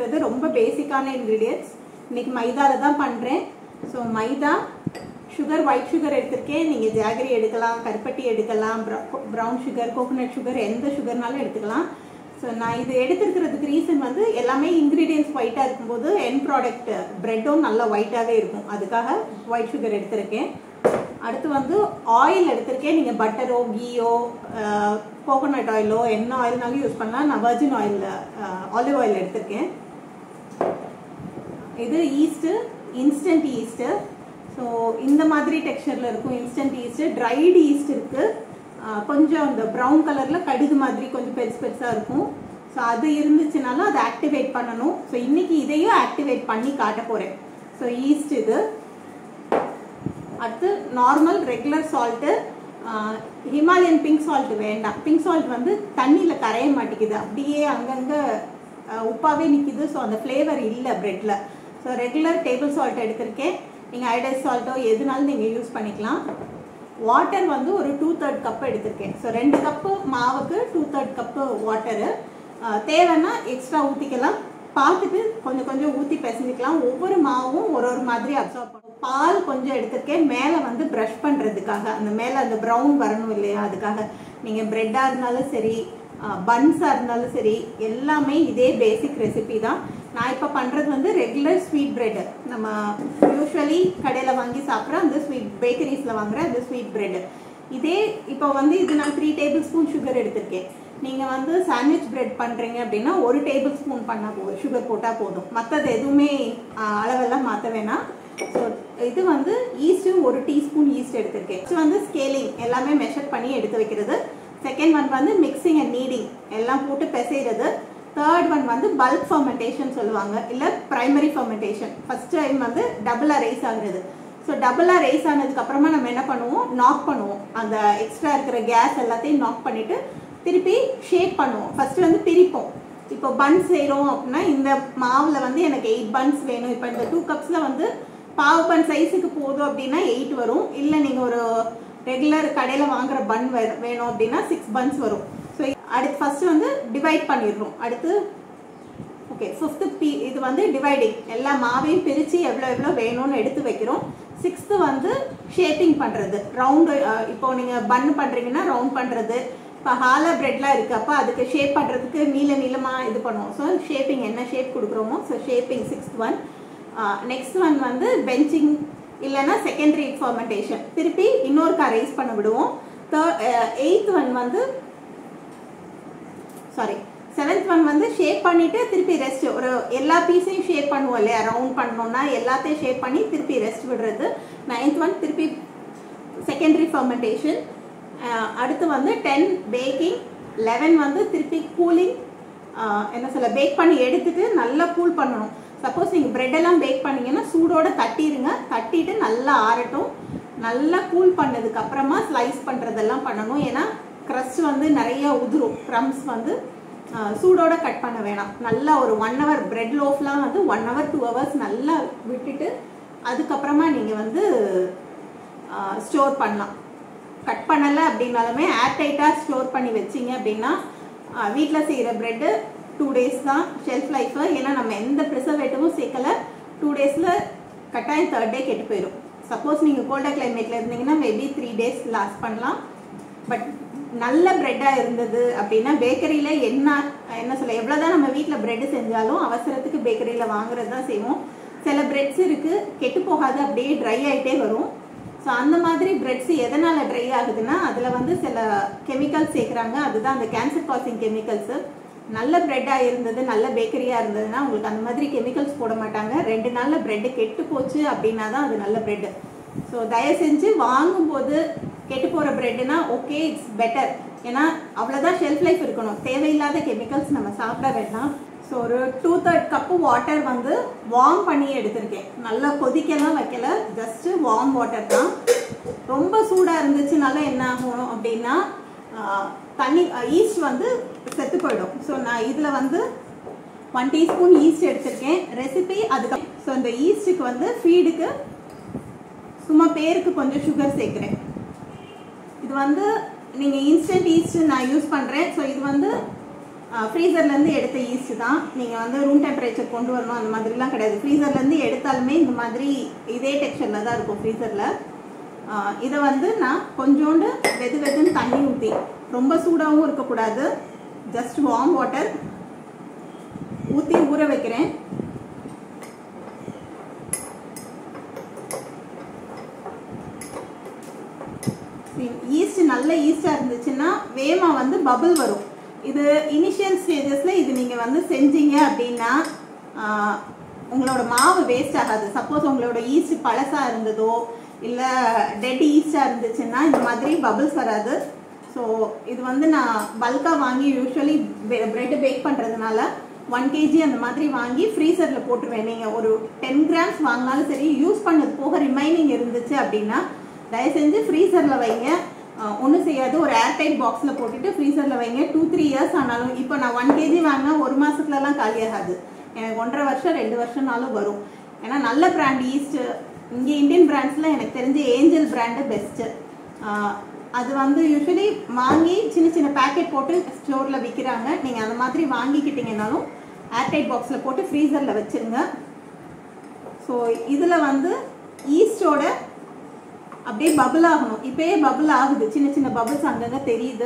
எடுத்துருக்கிறது ரொம்ப பேசிக்கான இன்க்ரீடியன்ஸ் இன்னைக்கு மைதாவில் தான் பண்ணுறேன் so maida sugar white sugar எடுத்திருக்கேன் நீங்கள் ஜாகரி எடுக்கலாம் கருப்பட்டி எடுக்கலாம் ப்ரௌன் சுகர் கோகோனட் சுகர் எந்த சுகர்னாலும் எடுத்துக்கலாம் ஸோ நான் இது எடுத்துருக்கிறதுக்கு ரீசன் வந்து எல்லாமே இன்க்ரீடியன்ஸ் ஒயிட்டாக இருக்கும்போது என் ப்ராடக்ட் ப்ரெட்டும் நல்லா ஒயிட்டாகவே இருக்கும் அதுக்காக ஒயிட் சுகர் எடுத்திருக்கேன் அடுத்து வந்து ஆயில் எடுத்திருக்கேன் நீங்கள் பட்டரோ கீயோ கோகோனட் ஆயிலோ என்ன ஆயில்னாலும் யூஸ் பண்ணலாம் நான் வர்ஜின் ஆயில் ஆலிவ் ஆயில் எடுத்திருக்கேன் இது ஈஸ்ட்டு இன்ஸ்டன்ட் ஈஸ்ட்டு ஸோ இந்த மாதிரி டெக்ஸ்சரில் இருக்கும் இன்ஸ்டன்ட் ஈஸ்ட்டு ட்ரைடு ஈஸ்ட் இருக்குது கொஞ்சம் இந்த ப்ரௌன் கலரில் கடுகு மாதிரி கொஞ்சம் பெருசு பெருசாக இருக்கும் ஸோ அது இருந்துச்சுனாலும் அதை ஆக்டிவேட் பண்ணணும் ஸோ இன்றைக்கி இதையும் ஆக்டிவேட் பண்ணி காட்ட போகிறேன் ஸோ ஈஸ்ட் இது அடுத்து normal regular salt Himalayan pink salt வேண்டாம் பிங்க் சால்ட் வந்து தண்ணியில் கரைய மாட்டேங்குது அப்படியே அங்கங்கே உப்பாகவே நிற்கிது ஸோ அந்த ஃப்ளேவர் இல்லை ப்ரெட்டில் ஸோ ரெகுலர் டேபிள் சால்ட் எடுத்திருக்கேன் நீங்கள் ஐடைஸ் சால்ட்டோ எதுனாலும் நீங்கள் யூஸ் பண்ணிக்கலாம் வாட்டர் வந்து ஒரு டூ தேர்ட் கப் எடுத்திருக்கேன் ஸோ ரெண்டு கப்பு மாவுக்கு டூ தேர்ட் கப்பு வாட்டரு தேவைன்னா எக்ஸ்ட்ரா ஊற்றிக்கலாம் பார்த்துட்டு கொஞ்சம் கொஞ்சம் ஊற்றி பிசைஞ்சிக்கலாம் ஒவ்வொரு மாவும் ஒரு ஒரு மாதிரி அப்சர்வ் பண்ணும் பால் கொஞ்சம் எடுத்திருக்கேன் மேலே வந்து ப்ரஷ் பண்ணுறதுக்காக அந்த மேலே அந்த ப்ரௌன் வரணும் இல்லையா அதுக்காக நீங்கள் ப்ரெட்டாக இருந்தாலும் சரி பன்ஸாக இருந்தாலும் சரி எல்லாமே இதே பேசிக் ரெசிபி தான் நான் இப்போ பண்ணுறது வந்து ரெகுலர் ஸ்வீட் ப்ரெட்டு நம்ம யூஸ்வலி கடையில் வாங்கி சாப்பிட்ற அந்த ஸ்வீட் பேக்கரிஸில் வாங்குற அந்த ஸ்வீட் ப்ரெட்டு இதே இப்போ வந்து இது நான் த்ரீ டேபிள் ஸ்பூன் சுகர் எடுத்திருக்கேன் நீங்கள் வந்து சாண்ட்விச் பிரெட் பண்ணுறீங்க அப்படின்னா ஒரு டேபிள் ஸ்பூன் பண்ணால் போதும் சுகர் போட்டால் போதும் மற்றது எதுவுமே அளவெல்லாம் மாற்ற வேணாம் ஸோ இது வந்து ஈஸ்ட்டும் ஒரு டீஸ்பூன் ஈஸ்ட் எடுத்திருக்கேன் இது வந்து ஸ்கேலிங் எல்லாமே மெஷர் பண்ணி எடுத்து வைக்கிறது செகண்ட் ஒன் வந்து மிக்சிங் அண்ட் நீடிங் எல்லாம் போட்டு பிசைறது தேர்ட் ஒன் வந்து பல்க் ஃபர்மெண்டேஷன் சொல்லுவாங்க இல்லை ப்ரைமரி ஃபர்மெண்டேஷன் ஃபர்ஸ்ட் டைம் வந்து டபுளாக ரைஸ் ஆகுறது ஸோ டபுளாக ரைஸ் ஆனதுக்கு அப்புறமா நம்ம என்ன பண்ணுவோம் நாக் பண்ணுவோம் அந்த எக்ஸ்ட்ரா இருக்கிற கேஸ் எல்லாத்தையும் நாக் பண்ணிட்டு திருப்பி ஷேப் பண்ணுவோம் ஃபர்ஸ்ட் வந்து பிரிப்போம் இப்போ பன்ஸ் செய்கிறோம் அப்படின்னா இந்த மாவில் வந்து எனக்கு எயிட் பன்ஸ் வேணும் இப்போ இந்த டூ கப்ஸில் வந்து பாவு பன் சைஸுக்கு போதும் அப்படின்னா எயிட் வரும் இல்லை நீங்கள் ஒரு ரெகுலர் கடையில் வாங்குற பன் வேணும் அப்படின்னா சிக்ஸ் பன்ஸ் வரும் ஸோ அடுத்து ஃபர்ஸ்ட் வந்து டிவைட் பண்ணிடுறோம் அடுத்து ஓகே ஃபிஃப்த்து பி இது வந்து டிவைடிங் எல்லா மாவையும் பிரித்து எவ்வளோ எவ்வளோ வேணும்னு எடுத்து வைக்கிறோம் சிக்ஸ்த்து வந்து ஷேப்பிங் பண்ணுறது ரவுண்டு இப்போ நீங்கள் பன் பண்ணுறீங்கன்னா ரவுண்ட் பண்ணுறது இப்போ ஹாலா ப்ரெட்லாம் இருக்குது அப்போ அதுக்கு ஷேப் பண்ணுறதுக்கு நீள நீளமாக இது பண்ணுவோம் ஸோ ஷேப்பிங் என்ன ஷேப் கொடுக்குறோமோ so shaping sixth one next one வந்து பெஞ்சிங் இல்லைன்னா செகண்டரி ஃபர்மெண்டேஷன் திருப்பி இன்னொருக்கா ரைஸ் பண்ண விடுவோம் தேர்ட் எயித் ஒன் வந்து சாரி செவன்த் ஒன் வந்து ஷேப் பண்ணிவிட்டு திருப்பி ரெஸ்ட் ஒரு எல்லா பீஸையும் ஷேப் பண்ணுவோம் இல்லையா ரவுண்ட் பண்ணோம்னா எல்லாத்தையும் ஷேப் பண்ணி திருப்பி ரெஸ்ட் விடுறது நைன்த் ஒன் திருப்பி செகண்டரி ஃபர்மெண்டேஷன் அடுத்து வந்து டென் பேக்கிங் லெவன் வந்து திருப்பி கூலிங் என்ன சொல்ல பேக் பண்ணி எடுத்துட்டு நல்லா கூல் பண்ணணும் சப்போஸ் நீங்கள் ப்ரெட்டெல்லாம் பேக் பண்ணீங்கன்னா சூடோட தட்டிடுங்க தட்டிட்டு நல்லா ஆறட்டும் நல்லா கூல் பண்ணதுக்கு அப்புறமா ஸ்லைஸ் பண்ணுறதெல்லாம் பண்ணணும் ஏன்னா க்ரஸ்ட் வந்து நிறைய உதிரும் க்ரம்ஸ் வந்து சூடோட கட் பண்ண வேணாம் நல்லா ஒரு ஒன் ஹவர் பிரெட் லோஃப்லாம் வந்து ஒன் ஹவர் டூ ஹவர்ஸ் நல்லா விட்டுட்டு அதுக்கப்புறமா நீங்கள் வந்து ஸ்டோர் பண்ணலாம் கட் பண்ணலை அப்படின்னாலுமே ஏர் டைட்டாக ஸ்டோர் பண்ணி வச்சிங்க அப்படின்னா வீட்டில் செய்கிற ப்ரெட்டு டூ டேஸ் தான் ஷெல்ஃப் லைஃபு ஏன்னா நம்ம எந்த ப்ரிசர்வேட்டிவும் சேர்க்கலை டூ டேஸில் கட்டாயம் தேர்ட் டே கெட்டு போயிடும் சப்போஸ் நீங்கள் கோல்டர் கிளைமேட்டில் இருந்தீங்கன்னா மேபி த்ரீ டேஸ் லாஸ்ட் பண்ணலாம் பட் நல்ல ப்ரெட்டாக இருந்தது அப்படின்னா பேக்கரியில் என்ன என்ன சொல்ல எவ்வளோ தான் நம்ம வீட்டில் ப்ரெட்டு செஞ்சாலும் அவசரத்துக்கு பேக்கரியில் வாங்குறது தான் செய்வோம் சில பிரெட்ஸ் இருக்குது கெட்டு போகாது அப்படியே ட்ரை ஆகிட்டே வரும் ஸோ அந்த மாதிரி பிரெட்ஸ் எதனால் ட்ரை ஆகுதுன்னா அதில் வந்து சில கெமிக்கல்ஸ் சேர்க்குறாங்க அதுதான் அந்த கேன்சர் காசிங் கெமிக்கல்ஸு நல்ல ப்ரெட்டாக இருந்தது நல்ல பேக்கரியாக இருந்ததுன்னா உங்களுக்கு அந்த மாதிரி கெமிக்கல்ஸ் போட மாட்டாங்க ரெண்டு நாளில் ப்ரெட்டு கெட்டு போச்சு அப்படின்னா தான் அது நல்ல ப்ரெட்டு ஸோ தயவு செஞ்சு வாங்கும்போது கெட்டு போகிற ப்ரெட்டுனா ஓகே இட்ஸ் பெட்டர் ஏன்னா அவ்வளோதான் ஷெல்ஃப் லைஃப் இருக்கணும் தேவையில்லாத கெமிக்கல்ஸ் நம்ம சாப்பிட வேண்டாம் ஸோ ஒரு டூ தேர்ட் கப்பு வாட்டர் வந்து வார்ம் பண்ணி எடுத்திருக்கேன் நல்லா கொதிக்கலாம் வைக்கல ஜஸ்ட்டு வார்ம் வாட்டர் தான் ரொம்ப சூடாக இருந்துச்சுனால என்ன ஆகும் அப்படின்னா தண்ணி ஈஸ்ட் வந்து செத்து போயிடும் ஸோ நான் இதில் வந்து ஒன் டீஸ்பூன் ஈஸ்ட் எடுத்திருக்கேன் ரெசிபி அதுக்கு ஸோ இந்த ஈஸ்ட்டுக்கு வந்து ஃபீடுக்கு சும்மா பேருக்கு கொஞ்சம் சுகர் சேர்க்குறேன் இது வந்து நீங்கள் இன்ஸ்டன்ட் ஈஸ்ட் நான் யூஸ் பண்ணுறேன் ஸோ இது வந்து ஃப்ரீசர்லேருந்து எடுத்த ஈஸ்ட் தான் நீங்கள் வந்து ரூம் டெம்பரேச்சர் கொண்டு வரணும் அந்த மாதிரிலாம் கிடையாது ஃப்ரீசர்லேருந்து எடுத்தாலுமே இந்த மாதிரி இதே டெக்ஸ்சரில் தான் இருக்கும் ஃப்ரீசரில் இதை வந்து நான் கொஞ்சோண்டு வெது வெதுன்னு தண்ணி ஊற்றி ரொம்ப சூடாகவும் இருக்கக்கூடாது ஜஸ்ட் வார்ம் வாட்டர் ஊற்றி ஊற வைக்கிறேன் ஈஸ்ட் நல்ல ஈஸ்டாக இருந்துச்சுன்னா வேமா வந்து பபிள் வரும் இது இனிஷியல் ஸ்டேஜஸில் இது நீங்கள் வந்து செஞ்சீங்க அப்படின்னா ஆஹ், உங்களோட மாவு வேஸ்ட் ஆகாது சப்போஸ் உங்களோட ஈஸ்ட் பழசாக இருந்ததோ இல்லை டெட் ஈஸ்டாக இருந்துச்சுன்னா இந்த மாதிரி பபிள்ஸ் வராது ஸோ இது வந்து நான் பல்காக வாங்கி யூஸ்வலி பிரெட் பேக் பண்ணுறதுனால ஒன் கேஜி அந்த மாதிரி வாங்கி ஃப்ரீசரில் போட்டுருவேன் நீங்கள் ஒரு டென் கிராம்ஸ் வாங்கினாலும் சரி யூஸ் பண்ணது போக ரிமைனிங் இருந்துச்சு அப்படின்னா தயவு செஞ்சு ஃப்ரீசரில் வைங்க ஒன்றும் செய்யாது ஒரு ஏர்டைட் பாக்ஸில் போட்டுட்டு ஃப்ரீசரில் வைங்க டூ த்ரீ இயர்ஸ் ஆனாலும் இப்போ நான் ஒன் கேஜி வாங்கினா ஒரு மாதத்துலலாம் காலியாகாது எனக்கு ஒன்றரை வருஷம் ரெண்டு வருஷம்னாலும் வரும் ஏன்னா நல்ல பிராண்ட் ஈஸ்ட் இங்கே இந்தியன் பிராண்ட்ஸில் எனக்கு தெரிஞ்ச ஏஞ்சல் பிராண்டு பெஸ்ட்டு அது வந்து யூஸ்வலி வாங்கி சின்ன சின்ன பேக்கெட் போட்டு ஸ்டோரில் விற்கிறாங்க நீங்கள் அந்த மாதிரி வாங்கிக்கிட்டீங்கனாலும் ஏர்டைட் பாக்ஸில் போட்டு ஃப்ரீசரில் வச்சுருங்க ஸோ இதில் வந்து ஈஸ்டோட அப்படியே பபிள் ஆகணும் இப்பயே பபிள் ஆகுது சின்ன சின்ன பபிள்ஸ் அங்கங்கே தெரியுது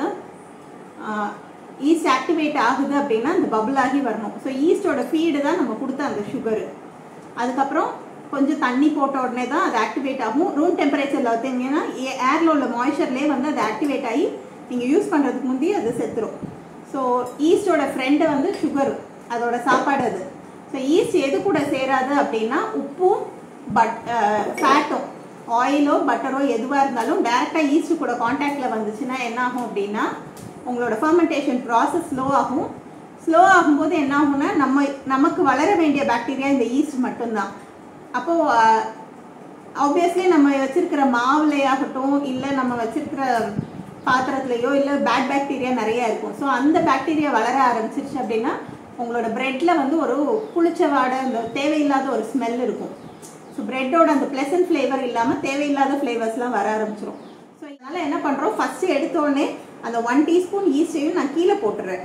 ஈஸ்ட் ஆக்டிவேட் ஆகுது அப்படின்னா அந்த பபிள் ஆகி வரணும் ஸோ ஈஸ்டோட ஃபீடு தான் நம்ம கொடுத்த அந்த சுகரு அதுக்கப்புறம் கொஞ்சம் தண்ணி போட்ட உடனே தான் அது ஆக்டிவேட் ஆகும் ரூம் டெம்பரேச்சரில் பார்த்தீங்கன்னா ஏரில் உள்ள மாய்ச்சர்லேயே வந்து அது ஆக்டிவேட் ஆகி நீங்கள் யூஸ் பண்ணுறதுக்கு முந்தைய அது செத்துரும் ஸோ ஈஸ்டோட ஃப்ரெண்டு வந்து சுகர் அதோட சாப்பாடு அது ஸோ ஈஸ்ட் எது கூட சேராது அப்படின்னா உப்பும் பட் ஃபேட்டும் ஆயிலோ பட்டரோ எதுவாக இருந்தாலும் டேரெக்டாக ஈஸ்ட் கூட காண்டாக்டில் வந்துச்சுன்னா என்ன ஆகும் அப்படின்னா உங்களோட ஃபர்மெண்டேஷன் ப்ராசஸ் ஸ்லோ ஆகும் ஸ்லோ ஆகும்போது என்ன ஆகும்னா நம்ம நமக்கு வளர வேண்டிய பாக்டீரியா இந்த ஈஸ்ட் மட்டும்தான் அப்போது ஆப்வியஸ்லி நம்ம வச்சிருக்கிற மாவுலையாகட்டும் இல்லை நம்ம வச்சிருக்கிற பாத்திரத்துலையோ இல்லை பேட் பாக்டீரியா நிறைய இருக்கும் ஸோ அந்த பாக்டீரியா வளர ஆரம்பிச்சிருச்சு அப்படின்னா உங்களோட பிரெட்ல வந்து ஒரு புளிச்ச வாடை அந்த தேவையில்லாத ஒரு ஸ்மெல் இருக்கும் ஸோ பிரெட்டோட அந்த ப்ளசன்ட் ஃப்ளேவர் இல்லாமல் தேவையில்லாத ஃப்ளேவர்ஸ்லாம் வர ஆரம்பிச்சிரும் ஸோ இதனால் என்ன பண்ணுறோம் ஃபஸ்ட்டு எடுத்தோடனே அந்த ஒன் டீஸ்பூன் ஈஸ்டையும் நான் கீழே போட்டுறேன்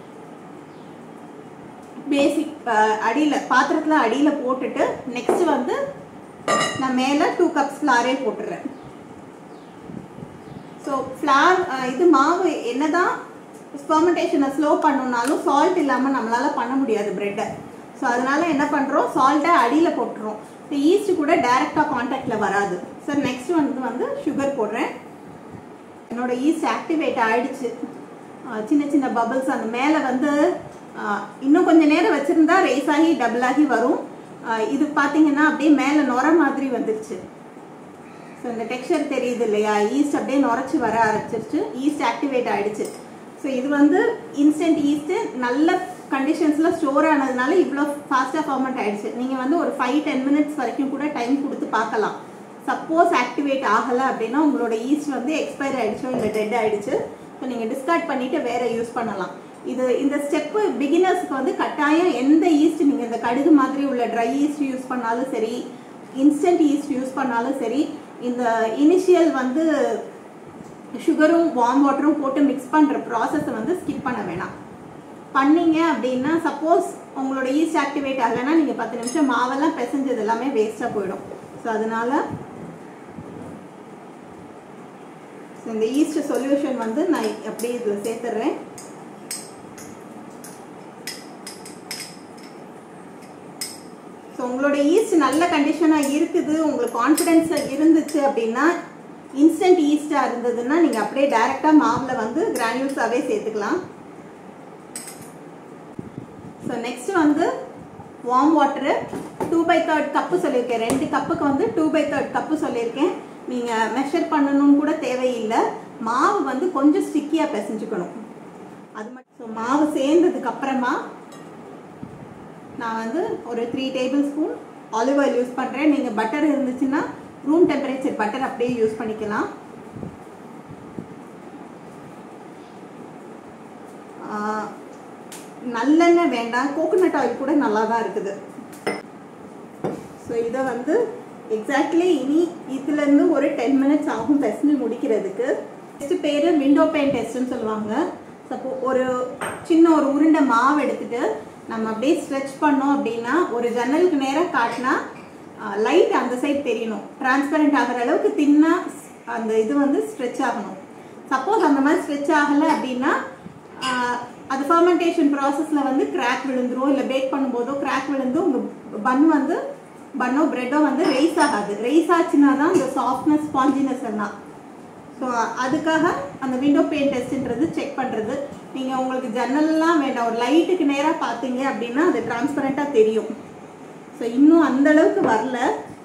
பேசிக் அடியில் பாத்திரத்தில் அடியில் போட்டுட்டு நெக்ஸ்ட் வந்து நான் மேலே டூ கப்ஸ் ஃப்ளாரே போட்டுறேன் ஸோ ஃப்ளார் இது மாவு என்னதான் ஃபர்மெண்டேஷனை ஸ்லோ பண்ணணும்னாலும் சால்ட் இல்லாமல் நம்மளால் பண்ண முடியாது ப்ரெட்டை ஸோ அதனால என்ன பண்ணுறோம் சால்ட்டை அடியில் போட்டுறோம் இந்த ஈஸ்ட் கூட டைரெக்டாக காண்டாக்டில் வராது சார் நெக்ஸ்ட் வந்து வந்து சுகர் போடுறேன் என்னோட ஈஸ்ட் ஆக்டிவேட் ஆயிடுச்சு அஹ் சின்ன சின்ன பபிள்ஸ் அந்த மேலே வந்து அஹ் இன்னும் கொஞ்சம் நேரம் வச்சுருந்தா ரேஸ் ஆகி டபுள் ஆகி வரும் அஹ் இது பார்த்தீங்கன்னா அப்படியே மேலே நுர மாதிரி வந்துருச்சு ஸோ இந்த டெக்ஸ்சர் தெரியுது இல்லையா ஈஸ்ட் அப்படியே நுரைச்சி வர ஆரம்பிச்சிருச்சு ஈஸ்ட் ஆக்டிவேட் ஆயிடுச்சு ஸோ இது வந்து இன்ஸ்டன்ட் ஈஸ்ட்டு நல்ல கண்டிஷன்ஸில் ஸ்டோர் ஆனதுனால இவ்வளோ ஃபாஸ்ட்டாக ஃபார்மெண்ட் ஆயிடுச்சு நீங்கள் வந்து ஒரு ஃபைவ் டென் மினிட்ஸ் வரைக்கும் கூட டைம் கொடுத்து பார்க்கலாம் சப்போஸ் ஆக்டிவேட் ஆகலை அப்படின்னா உங்களோட ஈஸ்ட் வந்து எக்ஸ்பயர் ஆயிடுச்சோ இல்லை டெட் ஆயிடுச்சு ஸோ நீங்கள் டிஸ்கார்ட் பண்ணிவிட்டு வேற யூஸ் பண்ணலாம் இது இந்த ஸ்டெப்பு பிகினர்ஸ்க்கு வந்து கட்டாயம் எந்த ஈஸ்ட் நீங்கள் இந்த கடுகு மாதிரி உள்ள ட்ரை ஈஸ்ட் யூஸ் பண்ணாலும் சரி இன்ஸ்டன்ட் ஈஸ்ட் யூஸ் பண்ணாலும் சரி இந்த இனிஷியல் வந்து சுகரும் வார்ம் வாட்டரும் போட்டு மிக்ஸ் பண்ணுற ப்ராசஸை வந்து ஸ்கிப் பண்ண வேணாம் பண்ணீங்க அப்படின்னா சப்போஸ் உங்களோட ஈஸ்ட் ஆக்டிவேட் ஆகலைன்னா நீங்கள் பத்து நிமிஷம் மாவெல்லாம் பிசைஞ்சது எல்லாமே வேஸ்ட்டாக போயிடும் ஸோ அதனால ஸோ இந்த ஈஸ்ட் சொல்யூஷன் வந்து நான் அப்படியே இதில் சேர்த்துடுறேன் ஸோ உங்களோட ஈஸ்ட் நல்ல கண்டிஷனாக இருக்குது உங்களுக்கு கான்ஃபிடென்ஸாக இருந்துச்சு அப்படின்னா இன்ஸ்டன்ட் ஈஸ்டாக இருந்ததுன்னா நீங்கள் அப்படியே டைரெக்டாக மாவில் வந்து கிரானியூல்ஸாகவே சேர்த்துக்கலாம் ஸோ நெக்ஸ்ட் வந்து warm water two by third cup சொல்லியிருக்கேன் ரெண்டு கப்புக்கு வந்து டூ பை தேர்ட் கப்பு சொல்லியிருக்கேன் நீங்கள் மெஷர் பண்ணணும்னு கூட தேவையில்லை மாவு வந்து கொஞ்சம் ஸ்டிக்கியாக பிசைஞ்சுக்கணும் அது மட்டும் ஸோ மாவு சேர்ந்ததுக்கு அப்புறமா நான் வந்து ஒரு three tablespoon olive oil use பண்ணுறேன் நீங்கள் பட்டர் இருந்துச்சுன்னா ரூம் டெம்பரேச்சர் பட்டர் அப்படியே யூஸ் பண்ணிக்கலாம் ஆஹ் நல்லெண்ணெய் வேண்டாம் கோகோனட் ஆயில் கூட நல்லா தான் இருக்குது ஸோ இதை வந்து எக்ஸாக்ட்லி இனி இதுலேருந்து ஒரு டென் மினிட்ஸ் ஆகும் பெசஞ்சு முடிக்கிறதுக்கு டெஸ்ட் பேர் விண்டோ பெயின் டெஸ்ட்னு சொல்லுவாங்க சப்போ ஒரு சின்ன ஒரு உருண்டை மாவு எடுத்துட்டு நம்ம அப்படியே ஸ்ட்ரெச் பண்ணோம் அப்படின்னா ஒரு ஜன்னலுக்கு நேராக காட்டினா லைட் அந்த சைடு தெரியணும் டிரான்ஸ்பரண்ட் ஆகிற அளவுக்கு தின்னா அந்த இது வந்து ஸ்ட்ரெச் ஆகணும் சப்போஸ் அந்த மாதிரி ஸ்ட்ரெச் ஆகலை அப்படின்னா ஆஹ், அது ஃபர்மெண்டேஷன் ப்ராசஸில் வந்து கிராக் விழுந்துரும் இல்லை பேக் பண்ணும்போதோ கிராக் விழுந்து உங்கள் பன் வந்து பன்னோ பிரெட்டோ வந்து ரைஸ் ஆகாது ரைஸ் ஆச்சுன்னா தான் இந்த சாஃப்ட்னஸ் ஸ்பாஞ்சினஸ் எல்லாம் ஸோ அதுக்காக அந்த விண்டோ பெயின் டெஸ்ட்ன்றது செக் பண்ணுறது நீங்கள் உங்களுக்கு ஜன்னல்லாம் வேண்டாம் ஒரு லைட்டுக்கு நேராக பார்த்தீங்க அப்படின்னா அது டிரான்ஸ்பரண்ட்டாக தெரியும் ஸோ இன்னும் அந்த அளவுக்கு வரல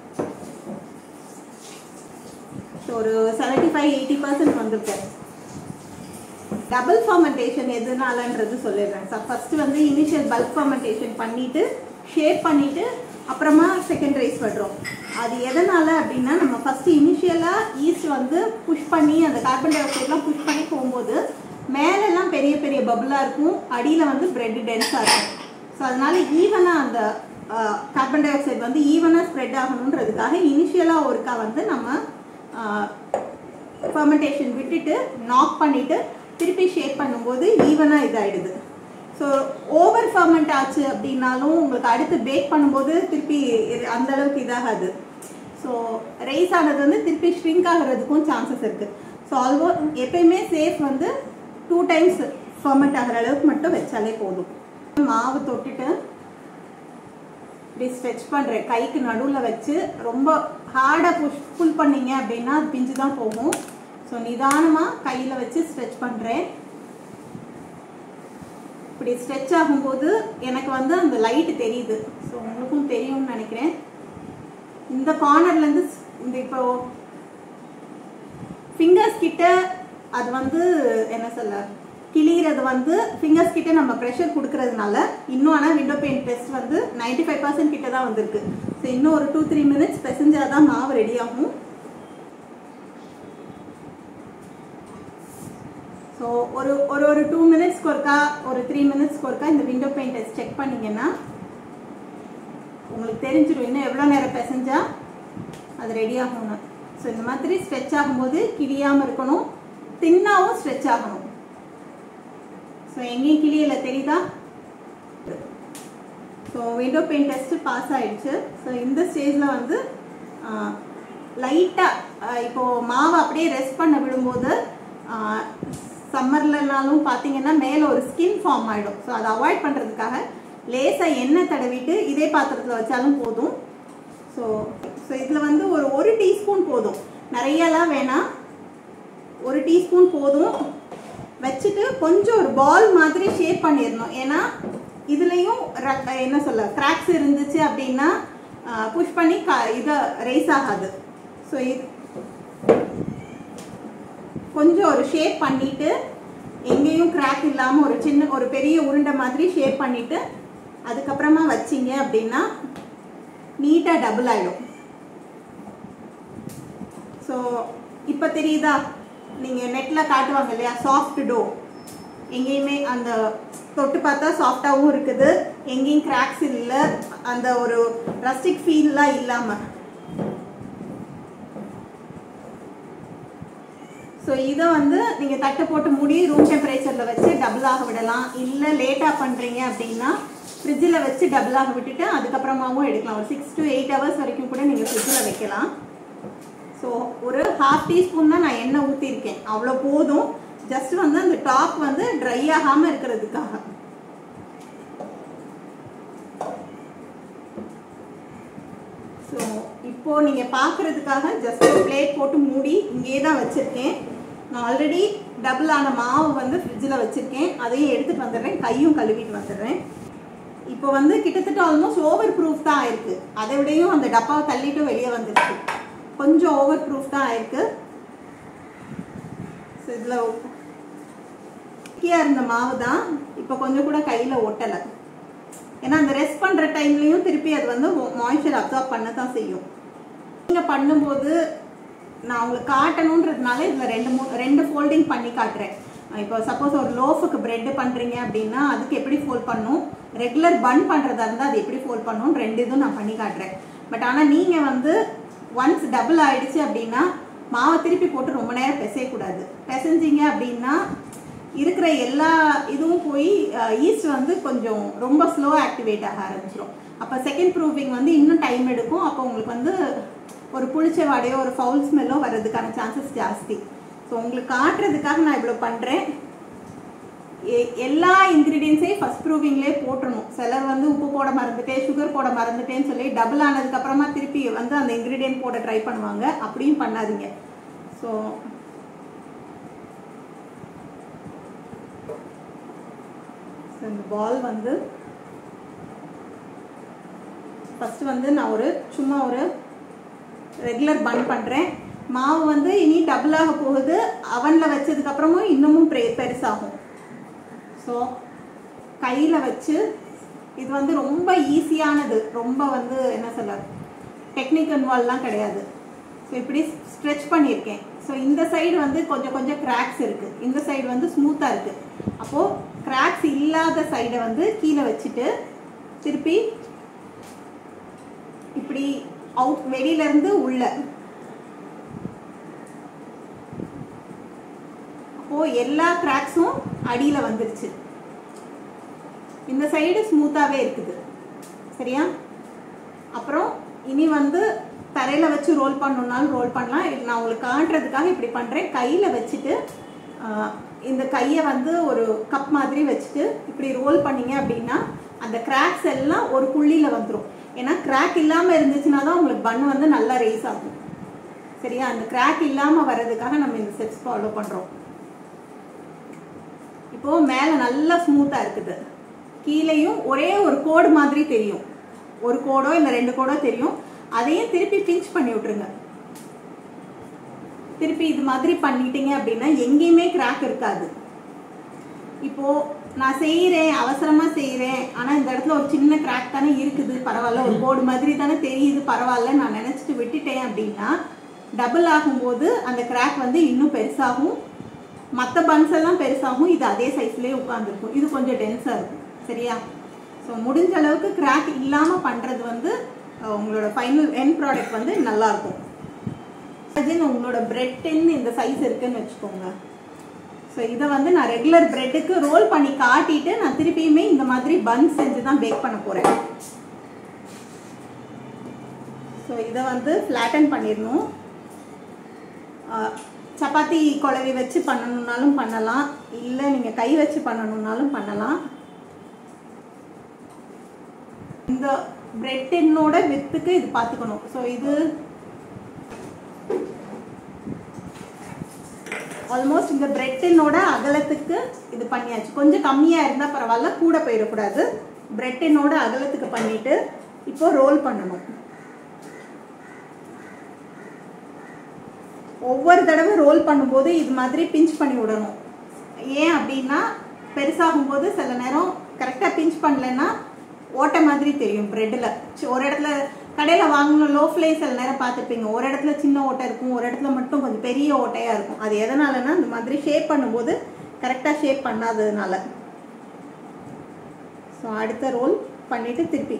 ஸோ ஒரு செவன்ட்டி ஃபைவ் எயிட்டி பர்சன்ட் வந்திருக்கேன் டபுள் ஃபர்மெண்டேஷன் எதுனாலன்றது சொல்லிடுறேன் சார் ஃபர்ஸ்ட் வந்து இனிஷியல் பல்க் ஃபர்மெண்டேஷன் பண்ணிட்டு ஷேப் பண்ணிட்டு அப்புறமா செகண்ட் ரைஸ் விடுறோம் அது எதனால அப்படின்னா நம்ம ஃபர்ஸ்ட் இனிஷியலா ஈஸ்ட் வந்து புஷ் பண்ணி அந்த கார்பன் டை ஆக்சைட்லாம் புஷ் பண்ணி போகும்போது மேலெல்லாம் பெரிய பெரிய பபுளாக இருக்கும் அடியில் வந்து பிரெட் டென்ஸாக இருக்கும் ஸோ அதனால ஈவனாக அந்த கார்பன் டை ஆக்சைடு வந்து ஈவனாக ஸ்ப்ரெட் ஆகணுன்றதுக்காக இனிஷியலாக ஒருக்கா வந்து நம்ம ஃபர்மெண்டேஷன் விட்டுட்டு நாக் பண்ணிட்டு திருப்பி ஷேக் பண்ணும்போது ஈவனாக இதாயிடுது ஸோ ஓவர் ஃபர்மெண்ட் ஆச்சு அப்படின்னாலும் உங்களுக்கு அடுத்து பேக் பண்ணும்போது திருப்பி இது அந்த அளவுக்கு இதாகாது ஸோ ரைஸ் ஆனது வந்து திருப்பி ஷ்ரிங்க் ஆகிறதுக்கும் சான்சஸ் இருக்கு ஸோ ஆல்மோ எப்பயுமே சேஃப் வந்து டூ டைம்ஸ் ஃபர்மெண்ட் ஆகிற அளவுக்கு மட்டும் வச்சாலே போதும் மாவு தொட்டுட்டு இப்படி ஸ்ட்ரெச் பண்ணுறேன் கைக்கு நடுவில் வச்சு ரொம்ப ஹார்டாக புஷ் புல் பண்ணீங்க அப்படின்னா அது பிஞ்சு தான் போகும் ஸோ நிதானமாக கையில் வச்சு ஸ்ட்ரெச் பண்ணுறேன் இப்படி ஸ்ட்ரெச் ஆகும்போது எனக்கு வந்து அந்த லைட் தெரியுது ஸோ உங்களுக்கும் தெரியும்னு நினைக்கிறேன் இந்த கார்னர்லேருந்து இந்த இப்போ ஃபிங்கர்ஸ் கிட்ட அது வந்து என்ன சொல்ல கிளியறது வந்து ஃபிங்கர்ஸ் கிட்ட நம்ம ப்ரெஷர் கொடுக்கறதுனால இன்னும் ஆனால் விண்டோ பெயிண்ட் டெஸ்ட் வந்து 95% ஃபைவ் பர்சன்ட் கிட்ட தான் வந்திருக்கு ஸோ இன்னும் ஒரு டூ த்ரீ மினிட்ஸ் பெசஞ்சாதான் தான் மாவு ரெடி ஆகும் ஸோ ஒரு ஒரு ஒரு டூ மினிட்ஸ்க்கு ஒருக்கா ஒரு த்ரீ மினிட்ஸ்க்கு ஒருக்கா இந்த விண்டோ பெயிண்ட் டெஸ்ட் செக் பண்ணீங்கன்னா உங்களுக்கு தெரிஞ்சிடும் இன்னும் எவ்வளோ நேரம் பிசைஞ்சா அது ரெடி ஆகணும் ஸோ இந்த மாதிரி ஸ்ட்ரெச் ஆகும்போது கிழியாமல் இருக்கணும் தின்னாவும் ஸ்ட்ரெச் ஆகணும் ஸோ எங்கேயும் கிளியல தெரியுதா so window pane test pass ஆயிடுச்சு ஸோ இந்த ஸ்டேஜில் வந்து லைட்டாக இப்போ மாவை அப்படியே ரெஸ்ட் பண்ண விடும்போது சம்மர்லனாலும் பார்த்தீங்கன்னா மேலே ஒரு ஸ்கின் ஃபார்ம் ஆகிடும் ஸோ அதை அவாய்ட் பண்ணுறதுக்காக லேசாக எண்ணெய் தடவிட்டு இதே பாத்திரத்தில் வச்சாலும் போதும் ஸோ ஸோ இதில் வந்து ஒரு ஒரு டீஸ்பூன் போதும் நிறையலாம் வேணாம் ஒரு டீஸ்பூன் போதும் வச்சுட்டு கொஞ்சம் ஒரு பால் மாதிரி ஷேப் பண்ணிடணும் ஏன்னா இதுலேயும் என்ன சொல்ல கிராக்ஸ் இருந்துச்சு அப்படின்னா புஷ் பண்ணி க இதை ரைஸ் ஆகாது ஸோ இது கொஞ்சம் ஒரு ஷேப் பண்ணிட்டு எங்கேயும் கிராக் இல்லாமல் ஒரு சின்ன ஒரு பெரிய உருண்டை மாதிரி ஷேப் பண்ணிட்டு அதுக்கப்புறமா வச்சிங்க அப்படின்னா நீட்டாக டபுள் ஆகிடும் ஸோ இப்போ தெரியுதா நீங்கள் நெட்டில் காட்டுவாங்க இல்லையா சாஃப்ட் டோ எங்கேயுமே அந்த தொட்டு பார்த்தா சாஃப்டாகவும் இருக்குது எங்கேயும் கிராக்ஸ் இல்லை அந்த ஒரு ரஸ்டிக் ஃபீல்லாம் இல்லாமல் ஸோ இதை வந்து நீங்கள் தட்டை போட்டு மூடி ரூம் டெம்பரேச்சரில் வச்சு டபுளாக விடலாம் இல்லை லேட்டாக பண்ணுறீங்க அப்படின்னா ஃப்ரிட்ஜில் வச்சு டபுளாக விட்டுட்டு அதுக்கப்புறமாவும் எடுக்கலாம் ஒரு சிக்ஸ் டு எயிட் ஹவர்ஸ் வரைக்கும் கூட நீங்கள் ஃப்ரிட்ஜில் வைக்கலாம் ஸோ ஒரு ஹாஃப் டீஸ்பூன் தான் நான் எண்ணெய் ஊற்றிருக்கேன் அவ்வளோ போதும் ஜஸ்ட் வந்து அந்த டாப் வந்து ட்ரை ஆகாமல் இருக்கிறதுக்காக ஸோ இப்போ நீங்கள் பார்க்குறதுக்காக ஜஸ்ட் ஒரு பிளேட் போட்டு மூடி இங்கே தான் வச்சுருக்கேன் நான் ஆல்ரெடி டபுள் ஆன மாவு வந்து ஃப்ரிட்ஜில் வச்சுருக்கேன் அதையும் எடுத்துகிட்டு வந்துடுறேன் கையும் கழுவிட்டு வந்துடுறேன் இப்போ வந்து கிட்டத்தட்ட ஆல்மோஸ்ட் ஓவர் ப்ரூஃப் தான் ஆயிருக்கு அதை விடையும் அந்த டப்பாவை தள்ளிட்டு வெளியே வந்துருச்சு கொஞ்சம் ஓவர் ப்ரூஃப் தான் ஆயிருக்கு ஸோ இதில் குட்டியாக இருந்த மாவு தான் இப்போ கொஞ்சம் கூட கையில் ஒட்டலை ஏன்னா அந்த ரெஸ்ட் பண்ணுற டைம்லையும் திருப்பி அது வந்து மாய்ச்சர் அப்சார்ப் பண்ண தான் செய்யும் நீங்கள் பண்ணும்போது நான் உங்களுக்கு காட்டணுன்றதுனால இதில் ரெண்டு மூணு ரெண்டு ஃபோல்டிங் பண்ணி காட்டுறேன் இப்போ சப்போஸ் ஒரு லோஃபுக்கு பிரெட் பண்ணுறீங்க அப்படின்னா அதுக்கு எப்படி ஃபோல்ட் பண்ணும் ரெகுலர் பன் பண்ணுறதா இருந்தால் அது எப்படி ஃபோல்ட் பண்ணும் ரெண்டு இதுவும் நான் பண்ணி காட்டுறேன் பட் ஆனால் நீங்கள் வந்து ஒன்ஸ் டபுள் ஆயிடுச்சு அப்படின்னா மாவை திருப்பி போட்டு ரொம்ப நேரம் பிசையக்கூடாது பிசைஞ்சிங்க அப்படின்னா இருக்கிற எல்லா இதுவும் போய் ஈஸ்ட் வந்து கொஞ்சம் ரொம்ப ஸ்லோ ஆக்டிவேட் ஆக ஆரம்பிச்சிடும் அப்போ செகண்ட் ப்ரூஃபிங் வந்து இன்னும் டைம் எடுக்கும் அப்போ உங்களுக்கு வந்து ஒரு புளிச்ச வாடையோ ஒரு ஃபவுல் ஸ்மெல்லோ வர்றதுக்கான சான்சஸ் ஜாஸ்தி ஸோ உங்களுக்கு காட்டுறதுக்காக நான் இவ்வளோ பண்ணுறேன் எல்லா இன்க்ரீடியன்ஸையும் ஃபஸ்ட் ப்ரூவிங்லேயே போட்டுடணும் சிலர் வந்து உப்பு போட மறந்துட்டேன் சுகர் போட மறந்துட்டேன்னு சொல்லி டபுள் ஆனதுக்கப்புறமா திருப்பி வந்து அந்த இன்க்ரீடியன்ட் போட ட்ரை பண்ணுவாங்க அப்படியும் பண்ணாதீங்க ஸோ இந்த பால் வந்து ஃபஸ்ட்டு வந்து நான் ஒரு சும்மா ஒரு ரெகுலர் பன் பண்ணுறேன் மாவு வந்து இனி டபுளாக போகுது அவனில் வச்சதுக்கப்புறமும் இன்னமும் பெ பெருசாகும் ஸோ கையில் வச்சு இது வந்து ரொம்ப ஈஸியானது ரொம்ப வந்து என்ன சொல்ல டெக்னிக் இன்வால்வ்லாம் கிடையாது ஸோ இப்படி ஸ்ட்ரெச் பண்ணியிருக்கேன் ஸோ இந்த சைடு வந்து கொஞ்சம் கொஞ்சம் கிராக்ஸ் இருக்குது இந்த சைடு வந்து ஸ்மூத்தாக இருக்குது அப்போது கிராக்ஸ் இல்லாத சைடை வந்து கீழே வச்சுட்டு திருப்பி இப்படி அவுட் வெளியிலேருந்து உள்ள அப்போது எல்லா கிராக்ஸும் அடியில் வந்துருச்சு இந்த சைடு ஸ்மூத்தாகவே இருக்குது சரியா அப்புறம் இனி வந்து தரையில் வச்சு ரோல் பண்ணணுன்னாலும் ரோல் பண்ணலாம் இது நான் உங்களுக்கு காட்டுறதுக்காக இப்படி பண்ணுறேன் கையில் வச்சுட்டு இந்த கையை வந்து ஒரு கப் மாதிரி வச்சுட்டு இப்படி ரோல் பண்ணீங்க அப்படின்னா அந்த கிராக்ஸ் எல்லாம் ஒரு புள்ளியில் வந்துடும் ஏன்னா கிராக் இல்லாமல் இருந்துச்சுன்னா தான் உங்களுக்கு பன் வந்து நல்லா ரைஸ் ஆகும் சரியா அந்த கிராக் இல்லாமல் வர்றதுக்காக நம்ம இந்த ஸ்டெப்ஸ் ஃபாலோ பண்ணுறோம் இப்போது மேலே நல்லா ஸ்மூத்தாக இருக்குது கீழேயும் ஒரே ஒரு கோடு மாதிரி தெரியும் ஒரு கோடோ இல்லை ரெண்டு கோடோ தெரியும் அதையும் திருப்பி பிஞ்ச் பண்ணி விட்ருங்க திருப்பி இது மாதிரி பண்ணிட்டீங்க அப்படின்னா எங்கேயுமே கிராக் இருக்காது இப்போ நான் செய்கிறேன் அவசரமாக செய்கிறேன் ஆனால் இந்த இடத்துல ஒரு சின்ன கிராக் தானே இருக்குது பரவாயில்ல ஒரு கோடு மாதிரி தானே தெரியுது பரவாயில்ல நான் நினச்சிட்டு விட்டுட்டேன் அப்படின்னா டபுள் ஆகும்போது அந்த கிராக் வந்து இன்னும் பெருசாகும் மற்ற பன்ஸ் எல்லாம் பெருசாகும் இது அதே சைஸ்லேயே உட்காந்துருக்கும் இது கொஞ்சம் டென்ஸாக இருக்கும் சரியா ஸோ முடிஞ்ச அளவுக்கு கிராக் இல்லாமல் பண்ணுறது வந்து உங்களோட ஃபைனல் என் ப்ராடக்ட் வந்து நல்லாயிருக்கும் இமேஜின் உங்களோட பிரெட் டென் இந்த சைஸ் இருக்குன்னு வச்சுக்கோங்க ஸோ இதை வந்து நான் ரெகுலர் பிரெட்டுக்கு ரோல் பண்ணி காட்டிட்டு நான் திருப்பியுமே இந்த மாதிரி பன் செஞ்சு தான் பேக் பண்ண போகிறேன் ஸோ இதை வந்து ஃப்ளாட்டன் பண்ணிடணும் சப்பாத்தி குழவி வச்சு பண்ணணுன்னாலும் பண்ணலாம் இல்லை நீங்கள் கை வச்சு பண்ணணுன்னாலும் பண்ணலாம் இந்த பிரெட் டென்னோட வித்துக்கு இது பார்த்துக்கணும் ஸோ இது ஆல்மோஸ்ட் இந்த பிரெட் டென்னோட அகலத்துக்கு இது பண்ணியாச்சு கொஞ்சம் கம்மியாக இருந்தால் பரவாயில்ல கூட போயிடக்கூடாது பிரெட் டென்னோட அகலத்துக்கு பண்ணிட்டு இப்போ ரோல் பண்ணணும் ஒவ்வொரு தடவை ரோல் பண்ணும்போது இது மாதிரி பிஞ்ச் பண்ணி விடணும் ஏன் அப்படின்னா பெருசாகும் போது சில நேரம் கரெக்டாக பிஞ்ச் பண்ணலைன்னா ஓட்டை மாதிரி தெரியும் ப்ரெட்டில் ஒரு இடத்துல கடையில் வாங்கணும் லோ ஃப்ளே சில நேரம் பார்த்துருப்பீங்க ஒரு இடத்துல சின்ன ஓட்டை இருக்கும் ஒரு இடத்துல மட்டும் கொஞ்சம் பெரிய ஓட்டையாக இருக்கும் அது எதனாலனா இந்த மாதிரி ஷேப் பண்ணும்போது கரெக்டாக ஷேப் பண்ணாததுனால ஸோ அடுத்த ரோல் பண்ணிவிட்டு திருப்பி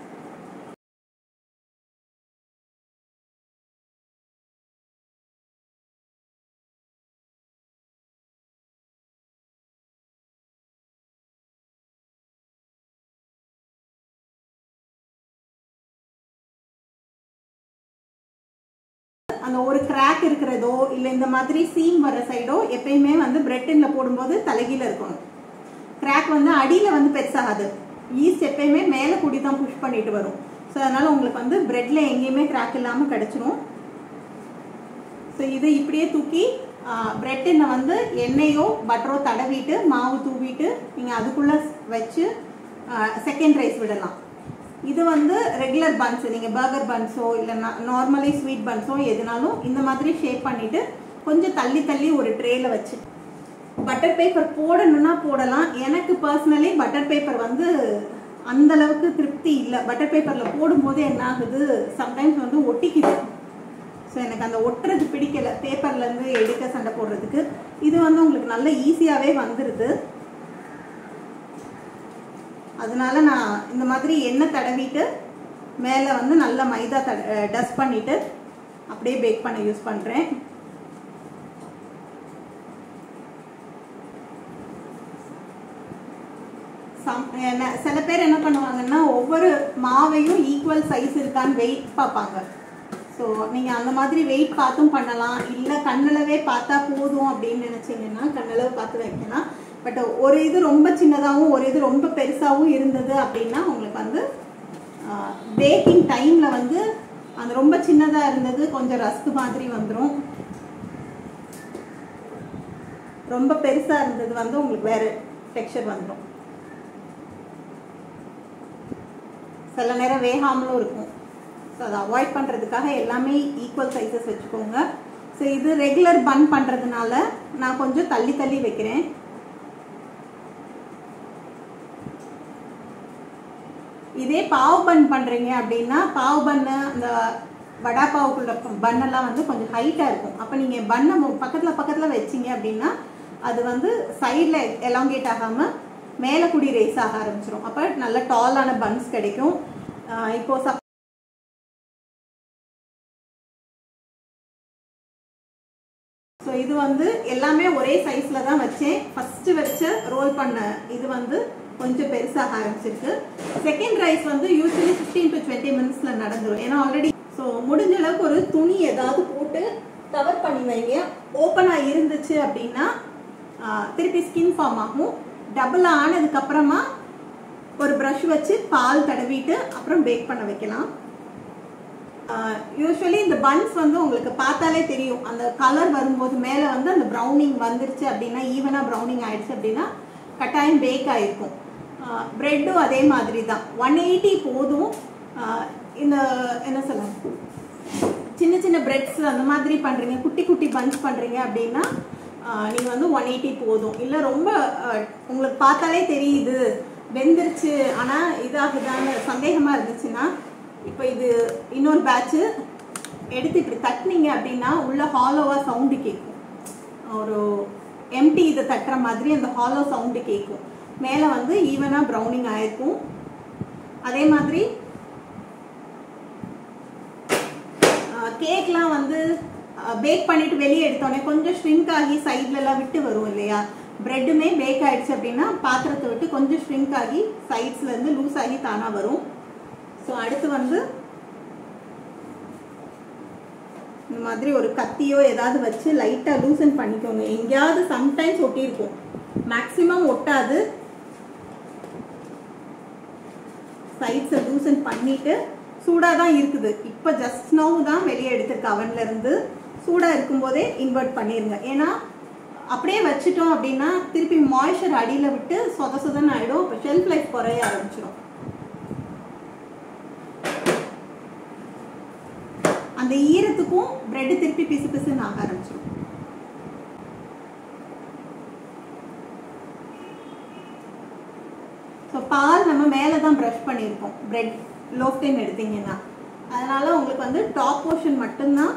அந்த ஒரு கிராக் இருக்கிறதோ இல்லை இந்த மாதிரி சீம் வர சைடோ எப்பயுமே வந்து பிரெட்டின்ல போடும்போது தலைகீழ இருக்கணும் கிராக் வந்து அடியில் வந்து பெருசாகாது ஈஸ்ட் எப்பயுமே மேலே கூடி தான் புஷ் பண்ணிட்டு வரும் ஸோ அதனால் உங்களுக்கு வந்து பிரெட்ல எங்கேயுமே கிராக் இல்லாமல் கிடச்சிரும் ஸோ இதை இப்படியே தூக்கி பிரெட்டினை வந்து எண்ணெயோ பட்டரோ தடவிட்டு மாவு தூவிட்டு நீங்கள் அதுக்குள்ளே வச்சு செகண்ட் ரைஸ் விடலாம் இது வந்து ரெகுலர் பன்ஸ் நீங்கள் பர்கர் பன்ஸோ இல்லை நார்மலி ஸ்வீட் பன்ஸோ எதுனாலும் இந்த மாதிரி ஷேப் பண்ணிவிட்டு கொஞ்சம் தள்ளி தள்ளி ஒரு ட்ரேயில் வச்சு பட்டர் பேப்பர் போடணும்னா போடலாம் எனக்கு பர்சனலி பட்டர் பேப்பர் வந்து அந்த அளவுக்கு திருப்தி இல்லை பட்டர் பேப்பரில் போடும்போது என்ன ஆகுது சம்டைம்ஸ் வந்து ஒட்டிக்குது ஸோ எனக்கு அந்த ஒட்டுறது பிடிக்கல பேப்பர்லேருந்து எடுக்க சண்டை போடுறதுக்கு இது வந்து உங்களுக்கு நல்ல ஈஸியாகவே வந்துடுது அதனால நான் இந்த மாதிரி எண்ணெய் தடவிட்டு மேலே வந்து நல்ல மைதா தட டஸ்ட் பண்ணிவிட்டு அப்படியே பேக் பண்ண யூஸ் பண்ணுறேன் சம் என்ன- சில பேர் என்ன பண்ணுவாங்கன்னா ஒவ்வொரு மாவையும் ஈக்குவல் சைஸ் இருக்கான்னு வெயிட் பார்ப்பாங்க ஸோ நீங்கள் அந்த மாதிரி வெயிட் பார்த்தும் பண்ணலாம் இல்லை கண்ணளவே பார்த்தா போதும் அப்படின்னு நினச்சிங்கன்னா கண்ணளவு பார்த்து வைக்கலாம் பட் ஒரு இது ரொம்ப சின்னதாகவும் ஒரு இது ரொம்ப பெருசாகவும் இருந்தது அப்படின்னா உங்களுக்கு வந்து பேக்கிங் டைமில் வந்து அந்த ரொம்ப சின்னதாக இருந்தது கொஞ்சம் ரஸ்க் மாதிரி வந்துடும் ரொம்ப பெருசாக இருந்தது வந்து உங்களுக்கு வேறு டெக்ஸ்சர் வந்துடும் சில நேரம் வேகாமலும் இருக்கும் ஸோ அதை அவாய்ட் பண்ணுறதுக்காக எல்லாமே ஈக்குவல் சைஸஸ் வச்சுக்கோங்க ஸோ இது ரெகுலர் பன் பண்ணுறதுனால நான் கொஞ்சம் தள்ளி தள்ளி வைக்கிறேன் இதே பாவ் பன் பண்ணுறீங்க அப்படின்னா பாவ் பன்னு அந்த வடா பாவுக்குள்ள பன்னெல்லாம் வந்து கொஞ்சம் ஹைட்டாக இருக்கும் அப்போ நீங்கள் பண்ணை பக்கத்தில் பக்கத்தில் வச்சீங்க அப்படின்னா அது வந்து சைடில் எலாங்கேட் ஆகாமல் மேலே கூடி ரேஸ் ஆக ஆரம்பிச்சிடும் அப்போ நல்ல டாலான பன்ஸ் கிடைக்கும் ஆஹ் இப்போ சப் ஸோ இது வந்து எல்லாமே ஒரே சைஸில் தான் வச்சேன் ஃபஸ்ட்டு வச்ச ரோல் பண்ண இது வந்து கொஞ்சம் பெருசாக ஆரம்பிச்சிருக்கு செகண்ட் ரைஸ் வந்து யூஸ்வலி ஃபிஃப்டீன் டு டுவெண்ட்டி மினிட்ஸில் நடந்துடும் ஏன்னா ஆல்ரெடி ஸோ முடிஞ்ச அளவுக்கு ஒரு துணி ஏதாவது போட்டு கவர் பண்ணி வைங்க ஓப்பனாக இருந்துச்சு அப்படின்னா ஆஹ், திருப்பி ஸ்கின் ஃபார்ம் ஆகும் டபுள் ஆனதுக்கப்புறமா ஒரு ப்ரஷ் வச்சு பால் தடவிட்டு அப்புறம் பேக் பண்ண வைக்கலாம் யூஸ்வலி இந்த பன்ஸ் வந்து உங்களுக்கு பார்த்தாலே தெரியும் அந்த கலர் வரும்போது மேலே வந்து அந்த ப்ரௌனிங் வந்துருச்சு அப்படின்னா ஈவனாக ப்ரௌனிங் ஆயிடுச்சு அப்படின்னா கட்டாயம் பேக் ஆகிருக்கும் ப்ரெட்டும் அதே மாதிரி தான் ஒன் எயிட்டி போதும் ஆஹ் இந்த என்ன சொல்ல சின்ன சின்ன பிரெட்ஸ் அந்த மாதிரி பண்ணுறீங்க குட்டி குட்டி பன்ச் பண்ணுறீங்க அப்படின்னா நீங்கள் வந்து ஒன் எயிட்டி போதும் இல்லை ரொம்ப ஆஹ் உங்களுக்கு பார்த்தாலே தெரியுது வெந்துருச்சு ஆனால் இதாகுதான்னு சந்தேகமாக இருந்துச்சுன்னா இப்போ இது இன்னொரு பேட்ச்சு எடுத்து இப்படி தட்டினீங்க அப்படின்னா உள்ள ஹாலோவாக சவுண்டு கேட்கும் ஒரு எம்டி இதை தட்டுற மாதிரி அந்த ஹாலோ சவுண்டு கேட்கும் மேலே வந்து ஈவனாக ப்ரௌனிங் ஆயிருக்கும் அதே மாதிரி கேக்லாம் வந்து பேக் பண்ணிட்டு வெளியே எடுத்தோடனே கொஞ்சம் ஷ்ரிங்க் ஆகி சைட்லலாம் விட்டு வரும் இல்லையா பிரெட்டுமே பேக் ஆயிடுச்சு அப்படின்னா பாத்திரத்தை விட்டு கொஞ்சம் ஷ்ரிங்க் ஆகி சைட்ஸ்லேருந்து லூஸ் ஆகி தானாக வரும் ஸோ அடுத்து வந்து இந்த மாதிரி ஒரு கத்தியோ ஏதாவது வச்சு லைட்டாக லூசன் பண்ணிக்கோங்க எங்கேயாவது சம்டைம்ஸ் ஒட்டியிருக்கும் மேக்ஸிமம் ஒட்டாது சைட்ஸை லூசன் பண்ணிட்டு சூடாக தான் இருக்குது இப்போ ஜஸ்ட் நோவு தான் வெளியே எடுத்திருக்க அவன்ல இருந்து சூடாக இருக்கும்போதே இன்வெர்ட் பண்ணிடுங்க ஏன்னா அப்படியே வச்சுட்டோம் அப்படின்னா திருப்பி மாய்ஸ்சர் அடியில் விட்டு சொத சொதன்னு ஆகிடும் இப்போ ஷெல்ஃப் லைஃப் குறைய ஆரம்பிச்சிடும் அந்த ஈரத்துக்கும் பிரெட் திருப்பி பிசு பிசுன்னு ஆக ஆரம்பிச்சிடும் ஸோ பால் நம்ம மேலே தான் ப்ரஷ் பண்ணியிருக்கோம் பிரெட் லோஃப்டின் எடுத்தீங்கன்னா அதனால உங்களுக்கு வந்து டாப் போர்ஷன் மட்டும்தான்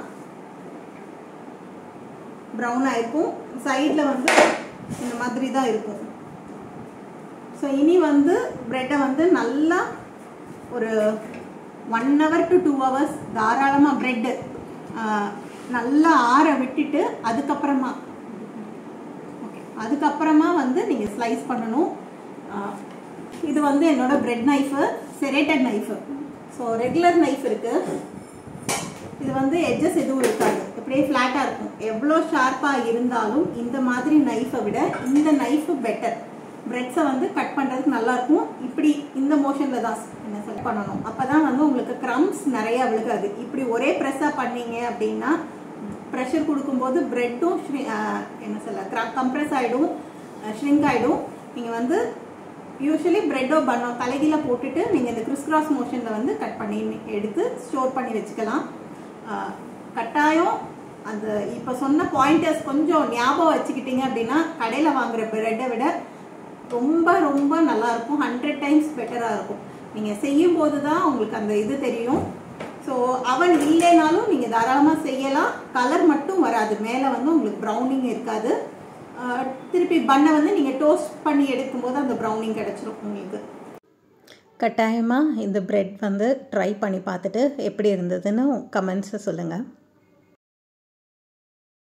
ப்ரௌன் ஆயிருக்கும் சைடில் வந்து இந்த மாதிரி தான் இருக்கும் ஸோ இனி வந்து ப்ரெட்டை வந்து நல்லா ஒரு one hour to two hours தாராளமாக ப்ரெட்டு நல்லா ஆற விட்டுட்டு அதுக்கப்புறமா ஓகே அதுக்கப்புறமா வந்து நீங்கள் ஸ்லைஸ் பண்ணணும் ஆஹ் இது வந்து என்னோட bread knife serrated knife so regular knife இருக்குது இது வந்து எட்ஜஸ் எதுவும் இருக்காது இப்படியே ஃப்ளாட்டாக இருக்கும் எவ்வளோ ஷார்ப்பாக இருந்தாலும் இந்த மாதிரி நைஃபை விட இந்த நைஃபு பெட்டர் பிரெட்ஸை வந்து கட் பண்ணுறதுக்கு நல்லாயிருக்கும் இப்படி இந்த மோஷனில் தான் என்ன செட் பண்ணணும் அப்போ தான் வந்து உங்களுக்கு க்ரம்ஸ் நிறையா விழுகாது இப்படி ஒரே ப்ரெஸ்ஸாக பண்ணீங்க அப்படின்னா ப்ரெஷர் கொடுக்கும்போது ப்ரெட்டும் என்ன சொல்ல கம்ப்ரெஸ் ஆகிடும் ஷ்ரிங்க் ஆகிடும் நீங்கள் வந்து யூஸ்வலி ப்ரெட்டோ பண்ணோ தலைகீழ போட்டுட்டு நீங்கள் இந்த கிறிஸ் கிராஸ் மோஷனில் வந்து கட் பண்ணி எடுத்து ஸ்டோர் பண்ணி வச்சுக்கலாம் ஆஹ் கட்டாயம் அந்த இப்போ சொன்ன பாயிண்டர்ஸ் கொஞ்சம் ஞாபகம் வச்சுக்கிட்டீங்க அப்படின்னா கடையில் வாங்குற ப்ரெட்டை விட ரொம்ப ரொம்ப நல்லா இருக்கும் ஹண்ட்ரட் டைம்ஸ் பெட்டராக இருக்கும் நீங்கள் செய்யும் போது தான் உங்களுக்கு அந்த இது தெரியும் ஸோ அவன் இல்லைனாலும் நீங்கள் தாராளமாக செய்யலாம் கலர் மட்டும் வராது மேலே வந்து உங்களுக்கு ப்ரௌனிங் இருக்காது ஆஹ் திருப்பி பண்ணை வந்து நீங்கள் டோஸ்ட் பண்ணி எடுக்கும்போது அந்த ப்ரௌனிங் கிடச்சிரும் உங்களுக்கு கட்டாயமாக இந்த பிரெட் வந்து ட்ரை பண்ணி பார்த்துட்டு எப்படி இருந்ததுன்னு கமெண்ட்ஸை சொல்லுங்கள்